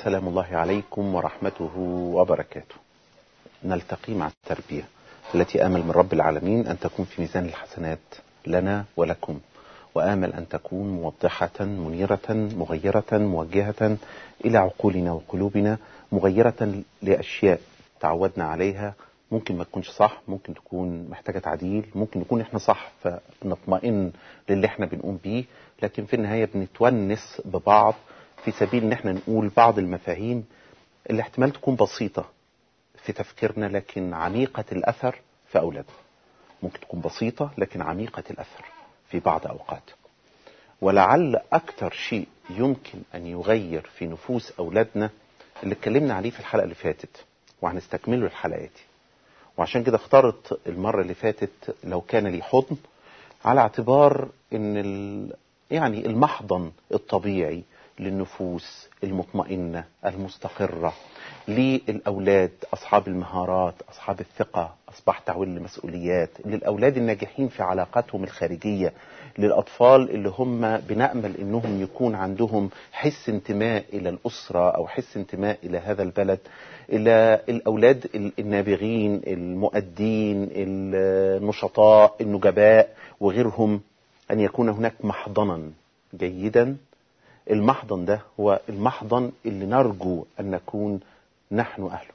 سلام الله عليكم ورحمته وبركاته نلتقي مع التربية التي آمل من رب العالمين أن تكون في ميزان الحسنات لنا ولكم وآمل أن تكون موضحة منيرة مغيرة موجهة إلى عقولنا وقلوبنا مغيرة لأشياء تعودنا عليها ممكن ما تكونش صح ممكن تكون محتاجة تعديل ممكن نكون احنا صح فنطمئن للي احنا بنقوم بيه لكن في النهاية بنتونس ببعض في سبيل ان احنا نقول بعض المفاهيم اللي احتمال تكون بسيطة في تفكيرنا لكن عميقة الأثر في أولادنا ممكن تكون بسيطة لكن عميقة الأثر في بعض أوقات ولعل أكثر شيء يمكن أن يغير في نفوس أولادنا اللي اتكلمنا عليه في الحلقة اللي فاتت وهنستكمله الحلقات دي وعشان كده اخترت المرة اللي فاتت لو كان لي حضن على اعتبار ان ال... يعني المحضن الطبيعي للنفوس المطمئنة المستقرة للأولاد أصحاب المهارات أصحاب الثقة أصبح تعويل المسؤوليات للأولاد الناجحين في علاقاتهم الخارجية للأطفال اللي هم بنأمل أنهم يكون عندهم حس انتماء إلى الأسرة أو حس انتماء إلى هذا البلد إلى الأولاد النابغين المؤدين النشطاء النجباء وغيرهم أن يكون هناك محضنا جيدا المحضن ده هو المحضن اللي نرجو أن نكون نحن أهله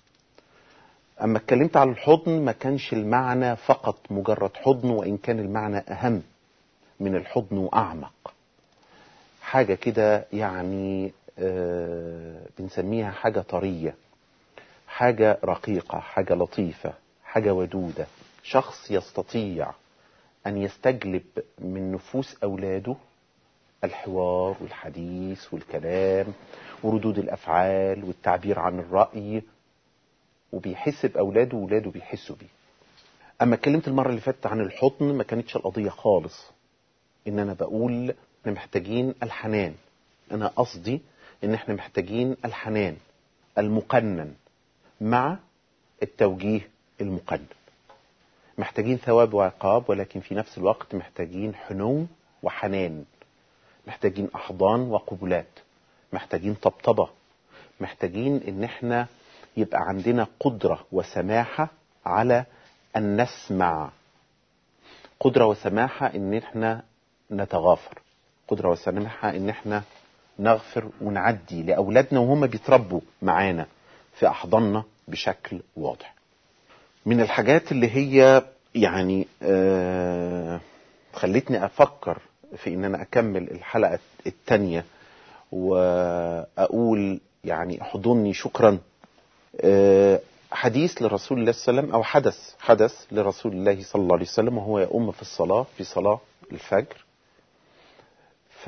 أما اتكلمت على الحضن ما كانش المعنى فقط مجرد حضن وإن كان المعنى أهم من الحضن وأعمق حاجة كده يعني آه بنسميها حاجة طرية حاجة رقيقة حاجة لطيفة حاجة ودودة شخص يستطيع أن يستجلب من نفوس أولاده الحوار والحديث والكلام وردود الأفعال والتعبير عن الرأي وبيحس بأولاده وولاده بيحسوا بيه أما اتكلمت المرة اللي فاتت عن الحضن ما كانتش القضية خالص إن أنا بقول إحنا محتاجين الحنان أنا قصدي إن إحنا محتاجين الحنان المقنن مع التوجيه المقنن محتاجين ثواب وعقاب ولكن في نفس الوقت محتاجين حنو وحنان محتاجين احضان وقبلات محتاجين طبطبة محتاجين ان احنا يبقى عندنا قدرة وسماحة على ان نسمع قدرة وسماحة ان احنا نتغافر قدرة وسماحة ان احنا نغفر ونعدي لاولادنا وهم بيتربوا معانا في احضاننا بشكل واضح من الحاجات اللي هي يعني آه خلتني افكر في ان انا اكمل الحلقة التانية واقول يعني احضني شكرا حديث لرسول الله صلى الله عليه وسلم او حدث حدث لرسول الله صلى الله عليه وسلم وهو يؤم في الصلاة في صلاة الفجر ف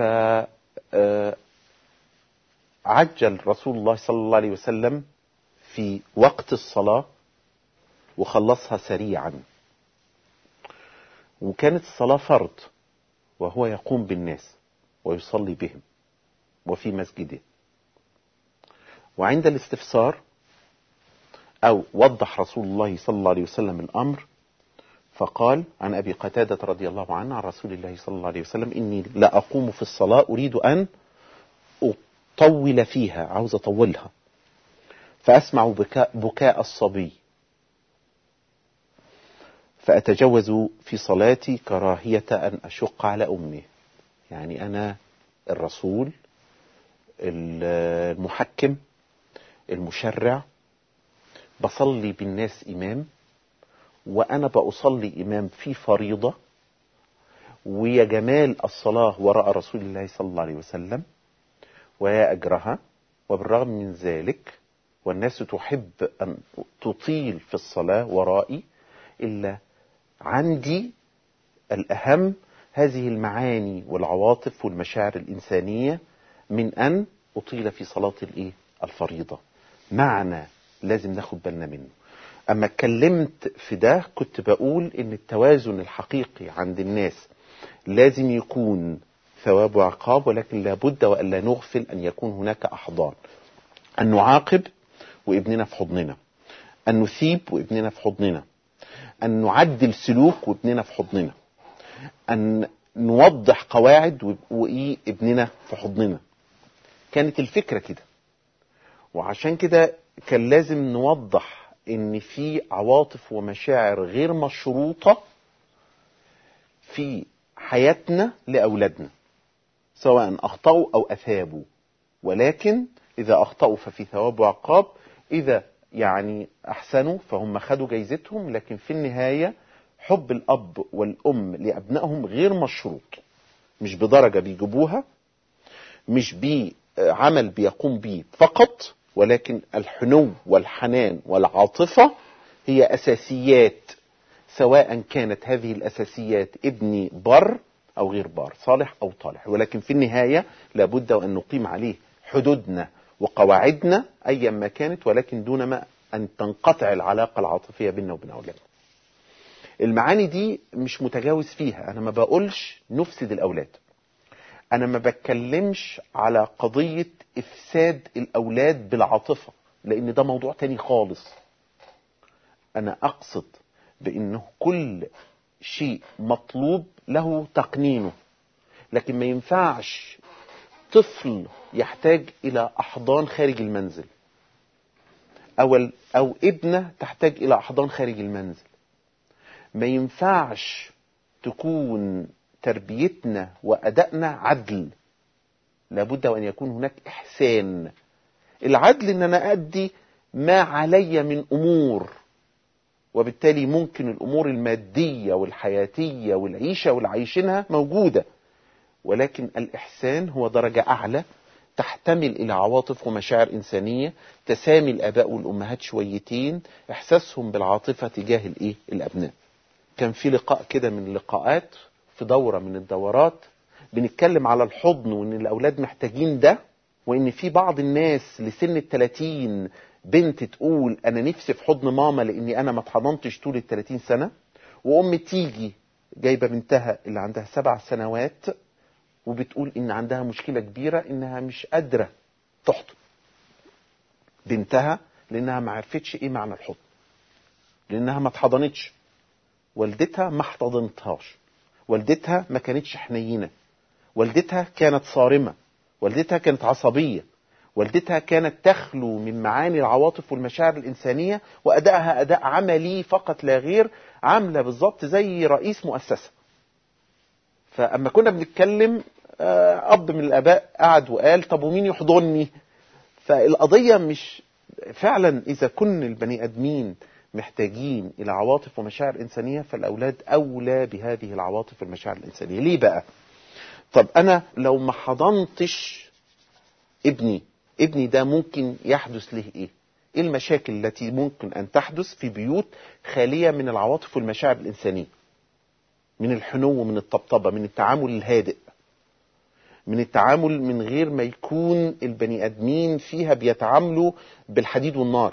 عجل رسول الله صلى الله عليه وسلم في وقت الصلاة وخلصها سريعا وكانت الصلاة فرض وهو يقوم بالناس ويصلي بهم وفي مسجده وعند الاستفسار أو وضح رسول الله صلى الله عليه وسلم الأمر فقال عن أبي قتادة رضي الله عنه عن رسول الله صلى الله عليه وسلم إني لا أقوم في الصلاة أريد أن أطول فيها عاوز أطولها فأسمع بكاء, بكاء الصبي فأتجوز في صلاتي كراهية أن أشق على أمه يعني أنا الرسول المحكم المشرع بصلي بالناس إمام وأنا بأصلي إمام في فريضة ويا جمال الصلاة وراء رسول الله صلى الله عليه وسلم ويا أجرها وبالرغم من ذلك والناس تحب أن تطيل في الصلاة ورائي إلا عندي الأهم هذه المعاني والعواطف والمشاعر الإنسانية من أن أطيل في صلاة الإيه؟ الفريضة معنى لازم ناخد بالنا منه أما اتكلمت في ده كنت بقول إن التوازن الحقيقي عند الناس لازم يكون ثواب وعقاب ولكن لابد وألا نغفل أن يكون هناك أحضان أن نعاقب وابننا في حضننا أن نثيب وابننا في حضننا أن نعدل سلوك وابننا في حضننا أن نوضح قواعد وإيه ابننا في حضننا كانت الفكرة كده وعشان كده كان لازم نوضح ان في عواطف ومشاعر غير مشروطة في حياتنا لأولادنا سواء أخطأوا أو أثابوا ولكن إذا أخطأوا ففي ثواب وعقاب إذا يعني أحسنوا فهم خدوا جايزتهم لكن في النهاية حب الأب والأم لأبنائهم غير مشروط مش بدرجة بيجيبوها مش بعمل بيقوم به فقط ولكن الحنو والحنان والعاطفة هي أساسيات سواء كانت هذه الأساسيات ابني بر أو غير بار صالح أو طالح ولكن في النهاية لابد أن نقيم عليه حدودنا وقواعدنا أيا ما كانت ولكن دون ما أن تنقطع العلاقة العاطفية بيننا وبين أولادنا المعاني دي مش متجاوز فيها أنا ما بقولش نفسد الأولاد أنا ما بتكلمش على قضية إفساد الأولاد بالعاطفة لأن ده موضوع تاني خالص أنا أقصد بأنه كل شيء مطلوب له تقنينه لكن ما ينفعش طفل يحتاج إلى أحضان خارج المنزل أو, أو ابنة تحتاج إلى أحضان خارج المنزل ما ينفعش تكون تربيتنا وأدائنا عدل لابد وأن يكون هناك إحسان العدل أن أنا أدي ما علي من أمور وبالتالي ممكن الأمور المادية والحياتية والعيشة والعيشينها موجودة ولكن الإحسان هو درجة أعلى تحتمل إلى عواطف ومشاعر إنسانية تسامي الآباء والأمهات شويتين إحساسهم بالعاطفة تجاه الإيه؟ الأبناء كان في لقاء كده من اللقاءات في دورة من الدورات بنتكلم على الحضن وإن الأولاد محتاجين ده وإن في بعض الناس لسن التلاتين بنت تقول أنا نفسي في حضن ماما لأني أنا ما اتحضنتش طول التلاتين سنة وأم تيجي جايبة بنتها اللي عندها سبع سنوات وبتقول إن عندها مشكلة كبيرة إنها مش قادرة تحضن بنتها لأنها ما عرفتش إيه معنى الحضن لأنها ما اتحضنتش والدتها ما احتضنتهاش والدتها ما كانتش حنينة والدتها كانت صارمة والدتها كانت عصبية والدتها كانت تخلو من معاني العواطف والمشاعر الإنسانية وأدائها أداء عملي فقط لا غير عاملة بالظبط زي رئيس مؤسسة فأما كنا بنتكلم أب من الآباء قعد وقال طب ومين يحضني فالقضية مش فعلا إذا كن البني أدمين محتاجين إلى عواطف ومشاعر إنسانية فالأولاد أولى بهذه العواطف والمشاعر الإنسانية ليه بقى طب أنا لو ما حضنتش ابني ابني ده ممكن يحدث له إيه إيه المشاكل التي ممكن أن تحدث في بيوت خالية من العواطف والمشاعر الإنسانية من الحنو من الطبطبة من التعامل الهادئ من التعامل من غير ما يكون البني ادمين فيها بيتعاملوا بالحديد والنار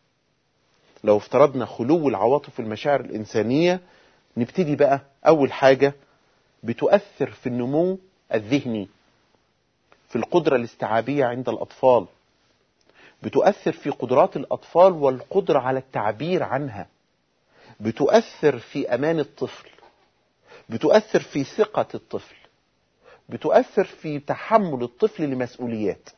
لو افترضنا خلو العواطف والمشاعر الانسانيه نبتدي بقى اول حاجه بتؤثر في النمو الذهني في القدره الاستيعابيه عند الاطفال بتؤثر في قدرات الاطفال والقدره على التعبير عنها بتؤثر في امان الطفل بتؤثر في ثقه الطفل بتؤثر في تحمل الطفل لمسؤوليات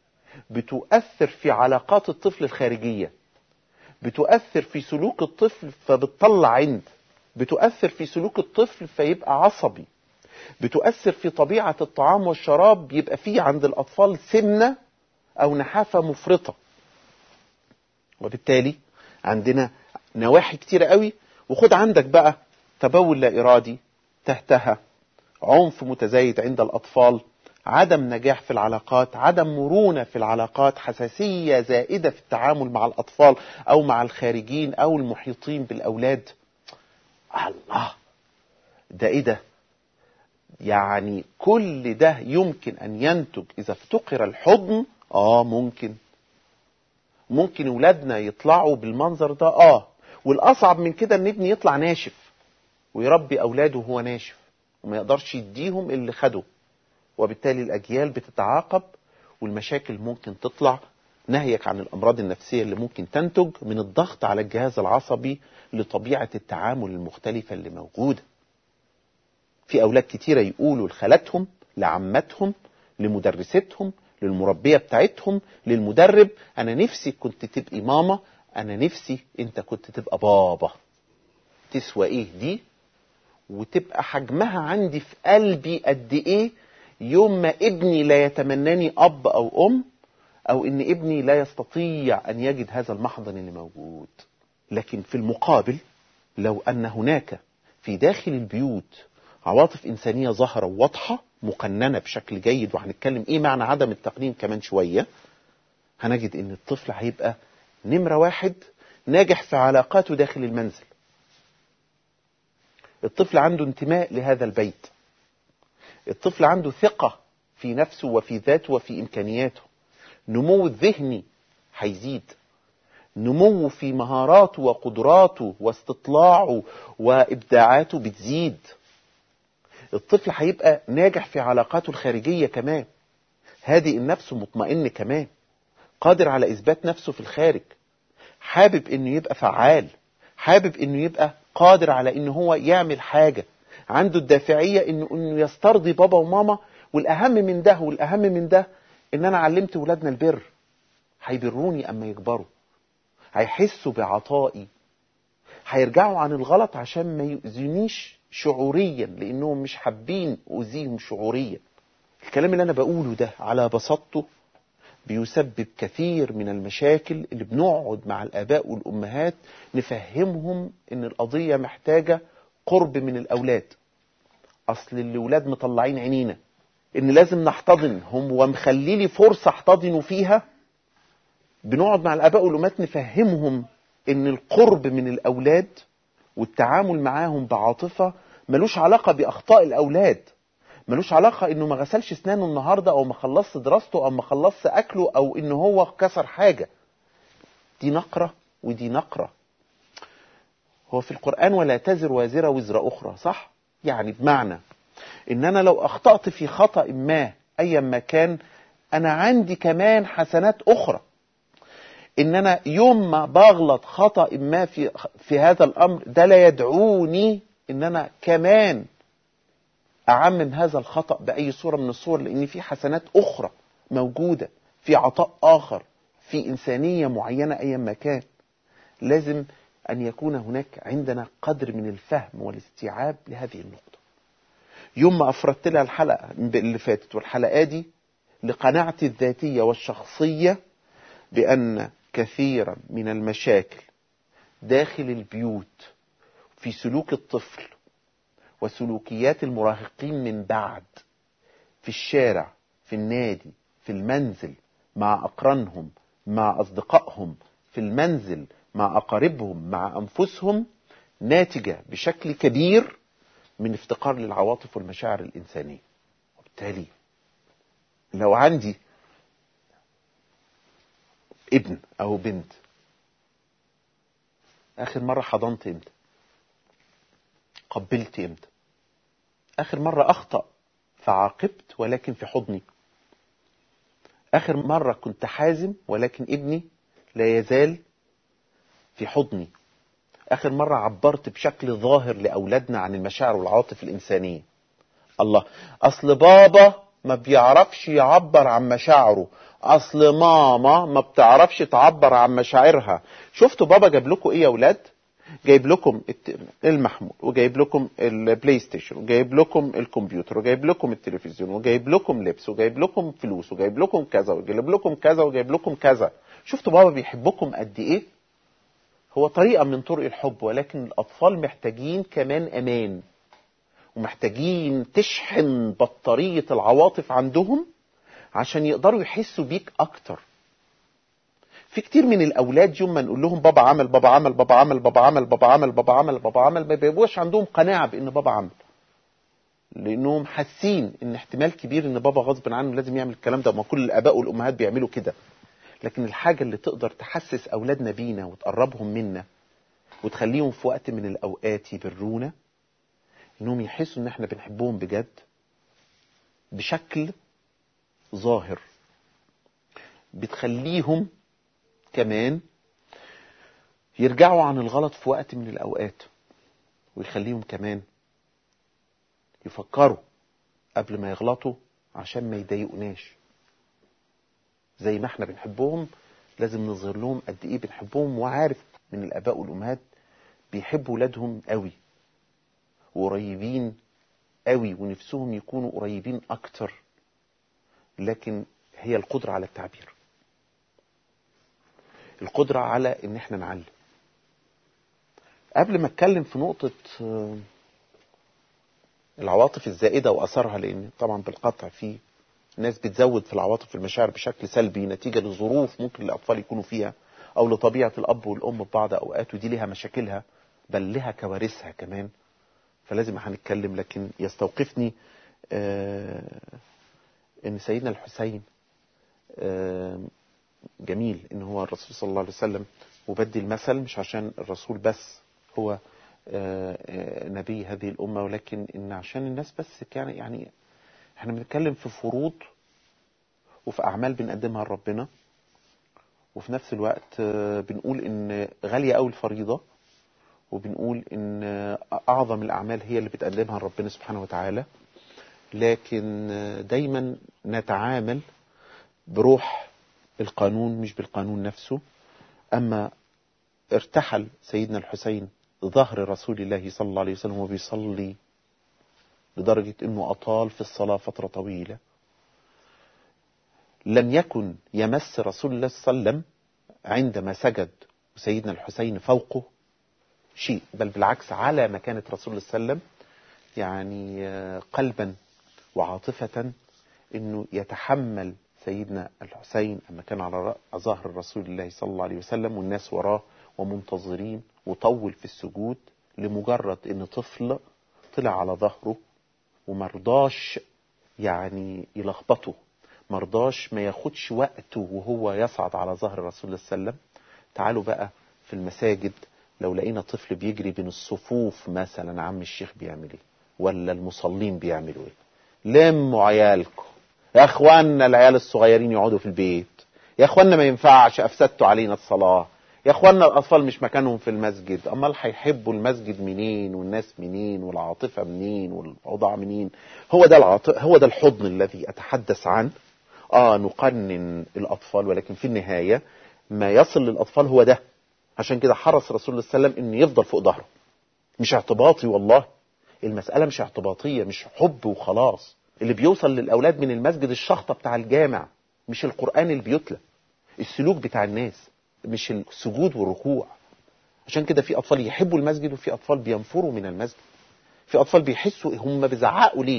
بتؤثر في علاقات الطفل الخارجية بتؤثر في سلوك الطفل فبتطلع عند بتؤثر في سلوك الطفل فيبقى عصبي بتؤثر في طبيعة الطعام والشراب يبقى فيه عند الأطفال سمنة أو نحافة مفرطة وبالتالي عندنا نواحي كتيرة قوي وخد عندك بقى تبول لا إرادي تهتها عنف متزايد عند الأطفال عدم نجاح في العلاقات عدم مرونة في العلاقات حساسية زائدة في التعامل مع الأطفال أو مع الخارجين أو المحيطين بالأولاد الله ده إيه ده يعني كل ده يمكن أن ينتج إذا افتقر الحضن آه ممكن ممكن ولادنا يطلعوا بالمنظر ده آه والأصعب من كده أن ابني يطلع ناشف ويربي أولاده وهو ناشف وما يقدرش يديهم اللي خده وبالتالي الأجيال بتتعاقب والمشاكل ممكن تطلع نهيك عن الأمراض النفسية اللي ممكن تنتج من الضغط على الجهاز العصبي لطبيعة التعامل المختلفة اللي موجودة في أولاد كتيرة يقولوا لخالاتهم لعمتهم لمدرستهم للمربية بتاعتهم للمدرب انا نفسي كنت تبقي ماما انا نفسي انت كنت تبقى بابا تسوى ايه دي وتبقى حجمها عندي في قلبي قد ايه يوم ما ابني لا يتمناني اب او ام او ان ابني لا يستطيع ان يجد هذا المحضن اللي موجود لكن في المقابل لو ان هناك في داخل البيوت عواطف انسانيه ظاهره وواضحه مقننه بشكل جيد وهنتكلم ايه معنى عدم التقنين كمان شويه هنجد ان الطفل هيبقى نمره واحد ناجح في علاقاته داخل المنزل الطفل عنده انتماء لهذا البيت الطفل عنده ثقة في نفسه وفي ذاته وفي إمكانياته نمو الذهني هيزيد نمو في مهاراته وقدراته واستطلاعه وإبداعاته بتزيد الطفل هيبقى ناجح في علاقاته الخارجية كمان هادئ النفس مطمئن كمان قادر على إثبات نفسه في الخارج حابب إنه يبقى فعال حابب إنه يبقى قادر على إنه هو يعمل حاجة عنده الدافعية إنه إنه يسترضي بابا وماما والأهم من ده والأهم من ده إن أنا علمت ولادنا البر هيبروني أما يكبروا هيحسوا بعطائي هيرجعوا عن الغلط عشان ما يؤذونيش شعوريا لانهم مش حابين اؤذيهم شعوريا الكلام اللي انا بقوله ده على بساطته بيسبب كثير من المشاكل اللي بنقعد مع الاباء والامهات نفهمهم ان القضيه محتاجه قرب من الاولاد اصل الاولاد مطلعين عينينا ان لازم نحتضنهم ومخلي لي فرصه احتضنوا فيها بنقعد مع الاباء والامهات نفهمهم ان القرب من الاولاد والتعامل معاهم بعاطفه ملوش علاقه باخطاء الاولاد ملوش علاقه انه ما غسلش اسنانه النهارده او ما خلصش دراسته او ما خلصش اكله او ان هو كسر حاجه دي نقره ودي نقره هو في القران ولا تزر وازره وزر اخرى صح يعني بمعنى ان انا لو اخطات في خطا ما ايا ما كان انا عندي كمان حسنات اخرى ان انا يوم ما بغلط خطا ما في في هذا الامر ده لا يدعوني ان انا كمان اعمم هذا الخطا باي صوره من الصور لان في حسنات اخرى موجوده في عطاء اخر في انسانيه معينه ايا ما كان لازم ان يكون هناك عندنا قدر من الفهم والاستيعاب لهذه النقطه يوم ما افردت لها الحلقه اللي فاتت والحلقه دي لقناعتي الذاتيه والشخصيه بان كثيرا من المشاكل داخل البيوت في سلوك الطفل وسلوكيات المراهقين من بعد في الشارع في النادي في المنزل مع أقرانهم مع أصدقائهم في المنزل مع أقاربهم مع أنفسهم ناتجة بشكل كبير من افتقار للعواطف والمشاعر الإنسانية وبالتالي لو عندي ابن أو بنت آخر مرة حضنت امتى قبلت امتى اخر مرة اخطأ فعاقبت ولكن في حضني اخر مرة كنت حازم ولكن ابني لا يزال في حضني اخر مرة عبرت بشكل ظاهر لاولادنا عن المشاعر والعواطف الانسانية الله اصل بابا ما بيعرفش يعبر عن مشاعره اصل ماما ما بتعرفش تعبر عن مشاعرها شفتوا بابا جاب لكم ايه يا اولاد جايب لكم المحمول وجايب لكم البلاي ستيشن وجايب لكم الكمبيوتر وجايب لكم التلفزيون وجايب لكم لبس وجايب لكم فلوس وجايب لكم كذا وجايب لكم كذا وجايب لكم كذا شفتوا بابا بيحبكم قد ايه هو طريقة من طرق الحب ولكن الأطفال محتاجين كمان أمان ومحتاجين تشحن بطارية العواطف عندهم عشان يقدروا يحسوا بيك أكتر في كتير من الاولاد يوم ما نقول لهم بابا عمل بابا عمل بابا عمل بابا عمل بابا عمل بابا عمل بابا عمل ما بيبقوش عندهم قناعه بان بابا عمل لانهم حاسين ان احتمال كبير ان بابا غصب عنه لازم يعمل الكلام ده وما كل الاباء والامهات بيعملوا كده لكن الحاجه اللي تقدر تحسس اولادنا بينا وتقربهم منا وتخليهم في وقت من الاوقات يبرونا انهم يحسوا ان احنا بنحبهم بجد بشكل ظاهر بتخليهم كمان يرجعوا عن الغلط في وقت من الأوقات ويخليهم كمان يفكروا قبل ما يغلطوا عشان ما يضايقوناش زي ما احنا بنحبهم لازم نظهر لهم قد ايه بنحبهم وعارف من الاباء والامهات بيحبوا ولادهم قوي وقريبين قوي ونفسهم يكونوا قريبين اكتر لكن هي القدرة على التعبير القدرة على ان احنا نعلم قبل ما اتكلم في نقطة آه، العواطف الزائدة واثرها لان طبعا بالقطع في ناس بتزود في العواطف والمشاعر بشكل سلبي نتيجة لظروف ممكن الاطفال يكونوا فيها او لطبيعة الاب والام في بعض اوقات ودي لها مشاكلها بل لها كوارثها كمان فلازم هنتكلم لكن يستوقفني آه، ان سيدنا الحسين آه، جميل ان هو الرسول صلى الله عليه وسلم وبدي المثل مش عشان الرسول بس هو آه، آه، نبي هذه الامه ولكن ان عشان الناس بس كان يعني احنا بنتكلم في فروض وفي اعمال بنقدمها لربنا وفي نفس الوقت آه، بنقول ان غاليه قوي الفريضه وبنقول ان اعظم الاعمال هي اللي بتقدمها لربنا سبحانه وتعالى لكن دايما نتعامل بروح القانون مش بالقانون نفسه اما ارتحل سيدنا الحسين ظهر رسول الله صلى الله عليه وسلم وبيصلي لدرجة انه اطال في الصلاة فترة طويلة لم يكن يمس رسول الله صلى الله عليه وسلم عندما سجد سيدنا الحسين فوقه شيء بل بالعكس على مكانة رسول الله صلى الله عليه وسلم يعني آه، قلبا وعاطفة انه يتحمل سيدنا الحسين اما كان على رأ- ظهر رسول الله صلى الله عليه وسلم والناس وراه ومنتظرين وطول في السجود لمجرد ان طفل طلع على ظهره ومرضاش يعني يلخبطه مرضاش ما ياخدش وقته وهو يصعد على ظهر الرسول صلى الله عليه وسلم تعالوا بقى في المساجد لو لقينا طفل بيجري بين الصفوف مثلا عم الشيخ بيعمل ايه ولا المصلين بيعملوا ايه لموا عيالكم يا اخوانا العيال الصغيرين يقعدوا في البيت يا اخوانا ما ينفعش افسدتوا علينا الصلاه يا اخوانا الاطفال مش مكانهم في المسجد امال هيحبوا المسجد منين والناس منين والعاطفه منين والاوضاع منين هو ده العاطفه هو ده الحضن الذي اتحدث عنه اه نقنن الاطفال ولكن في النهايه ما يصل للاطفال هو ده عشان كده حرص رسول الله صلى الله عليه وسلم ان يفضل فوق ظهره مش اعتباطي والله المسألة مش اعتباطية مش حب وخلاص اللي بيوصل للأولاد من المسجد الشخطة بتاع الجامع مش القرآن اللي بيتلى السلوك بتاع الناس مش السجود والركوع عشان كده في أطفال يحبوا المسجد وفي أطفال بينفروا من المسجد في أطفال بيحسوا هم بيزعقوا ليه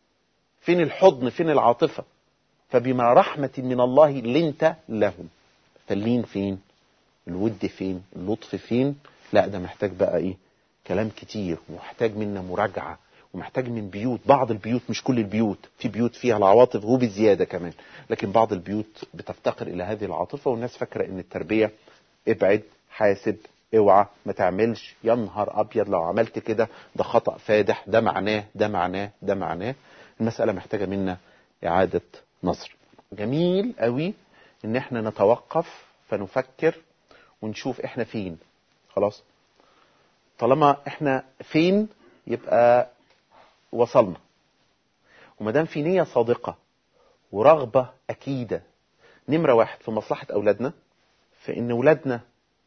فين الحضن فين العاطفة فبما رحمة من الله لنت لهم فاللين فين الود فين اللطف فين لا ده محتاج بقى ايه كلام كتير ومحتاج منا مراجعة ومحتاج من بيوت بعض البيوت مش كل البيوت في بيوت فيها العواطف وبزيادة كمان لكن بعض البيوت بتفتقر إلى هذه العاطفة والناس فاكرة إن التربية ابعد حاسب اوعى ما تعملش يا نهار ابيض لو عملت كده ده خطأ فادح ده معناه ده معناه ده معناه المسألة محتاجة منا إعادة نظر جميل قوي ان احنا نتوقف فنفكر ونشوف احنا فين خلاص طالما احنا فين يبقى وصلنا وما دام في نية صادقة ورغبة أكيدة نمرة واحد في مصلحة أولادنا في إن أولادنا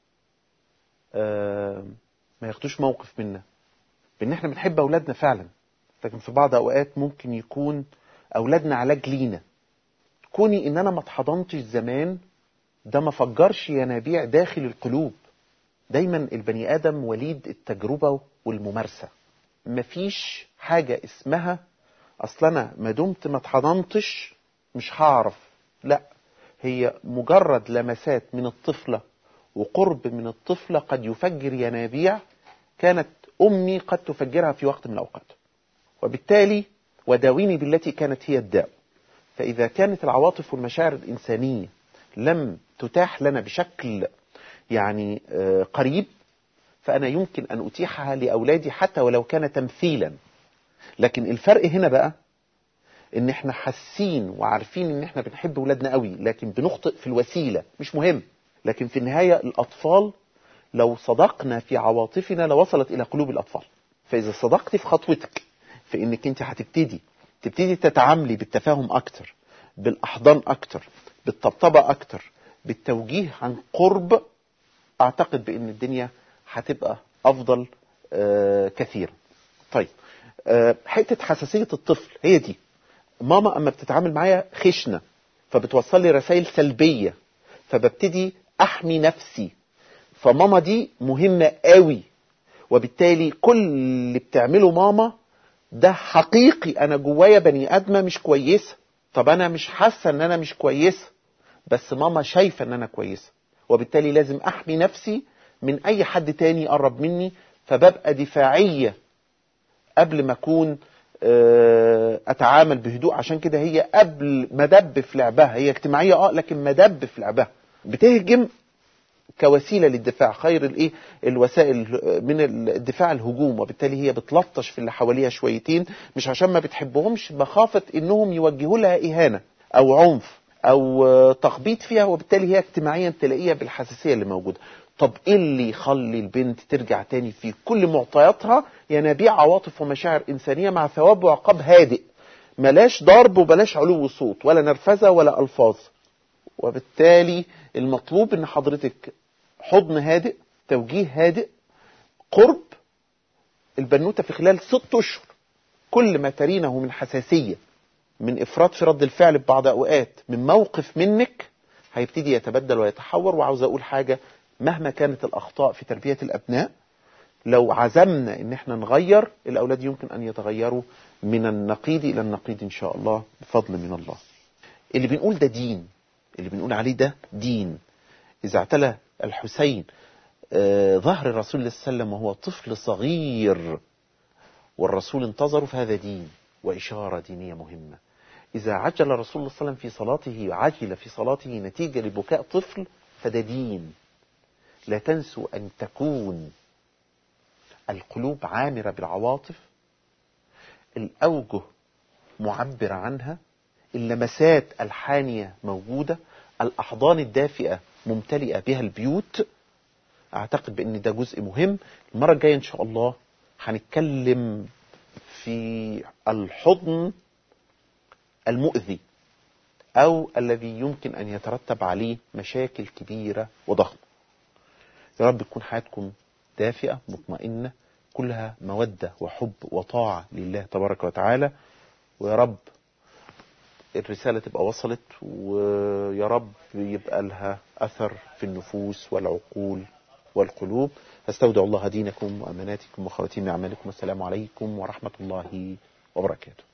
آه ما ياخدوش موقف منا بإن إحنا بنحب أولادنا فعلا لكن في بعض أوقات ممكن يكون أولادنا علاج لينا كوني إن أنا ما اتحضنتش زمان ده ما فجرش ينابيع داخل القلوب دايما البني آدم وليد التجربة والممارسة مفيش حاجة اسمها اصل انا ما دمت ما اتحضنتش مش هعرف لا هي مجرد لمسات من الطفلة وقرب من الطفلة قد يفجر ينابيع كانت امي قد تفجرها في وقت من الاوقات وبالتالي وداويني بالتي كانت هي الداء فاذا كانت العواطف والمشاعر الانسانية لم تتاح لنا بشكل يعني آه، قريب فأنا يمكن أن أتيحها لأولادي حتى ولو كان تمثيلا لكن الفرق هنا بقى ان احنا حاسين وعارفين ان احنا بنحب ولادنا قوي لكن بنخطئ في الوسيلة مش مهم لكن في النهاية الأطفال لو صدقنا في عواطفنا لوصلت إلى قلوب الأطفال فإذا صدقت في خطوتك في انك انت هتبتدي تبتدي تتعاملي بالتفاهم أكتر بالأحضان أكتر بالطبطبة اكتر بالتوجيه عن قرب اعتقد بان الدنيا هتبقى افضل آه كثيرا طيب آه حتة حساسية الطفل هي دي ماما اما بتتعامل معايا خشنة فبتوصل لي رسائل سلبية فببتدي احمي نفسي فماما دي مهمة قوي وبالتالي كل اللي بتعمله ماما ده حقيقي انا جوايا بني ادمه مش كويسه طب انا مش حاسه ان انا مش كويسه بس ماما شايفه ان انا كويسه وبالتالي لازم احمي نفسي من اي حد تاني يقرب مني فببقى دفاعيه قبل ما اكون اتعامل بهدوء عشان كده هي قبل ما دب في لعبها هي اجتماعيه اه لكن ما دب في لعبها بتهجم كوسيله للدفاع خير الايه الوسائل من الدفاع الهجوم وبالتالي هي بتلطش في اللي حواليها شويتين مش عشان ما بتحبهمش مخافه انهم يوجهوا لها اهانه او عنف او تخبيط فيها وبالتالي هي اجتماعيا تلاقيها بالحساسيه اللي موجوده طب ايه اللي يخلي البنت ترجع تاني في كل معطياتها ينابيع عواطف ومشاعر انسانيه مع ثواب وعقاب هادئ ملاش ضرب وبلاش علو صوت ولا نرفزه ولا الفاظ وبالتالي المطلوب ان حضرتك حضن هادئ توجيه هادئ قرب البنوتة في خلال ست أشهر كل ما ترينه من حساسية من إفراط في رد الفعل ببعض أوقات من موقف منك هيبتدي يتبدل ويتحور وعاوز أقول حاجة مهما كانت الأخطاء في تربية الأبناء لو عزمنا ان احنا نغير الاولاد يمكن ان يتغيروا من النقيض الى النقيض ان شاء الله بفضل من الله اللي بنقول ده دين اللي بنقول عليه ده دين إذا اعتلى الحسين آه ظهر الرسول صلى الله عليه وسلم وهو طفل صغير والرسول انتظره فهذا دين وإشارة دينية مهمة إذا عجل الرسول صلى الله عليه وسلم في صلاته عجل في صلاته نتيجة لبكاء طفل فده دين لا تنسوا أن تكون القلوب عامرة بالعواطف الأوجه معبرة عنها اللمسات الحانية موجودة الأحضان الدافئة ممتلئة بها البيوت أعتقد بأن ده جزء مهم المرة الجاية إن شاء الله هنتكلم في الحضن المؤذي أو الذي يمكن أن يترتب عليه مشاكل كبيرة وضخمة يا رب تكون حياتكم دافئة مطمئنة كلها مودة وحب وطاعة لله تبارك وتعالى ويا رب الرسالة تبقى وصلت ويا رب يبقى لها أثر في النفوس والعقول والقلوب أستودع الله دينكم وأماناتكم وخواتيم أعمالكم والسلام عليكم ورحمة الله وبركاته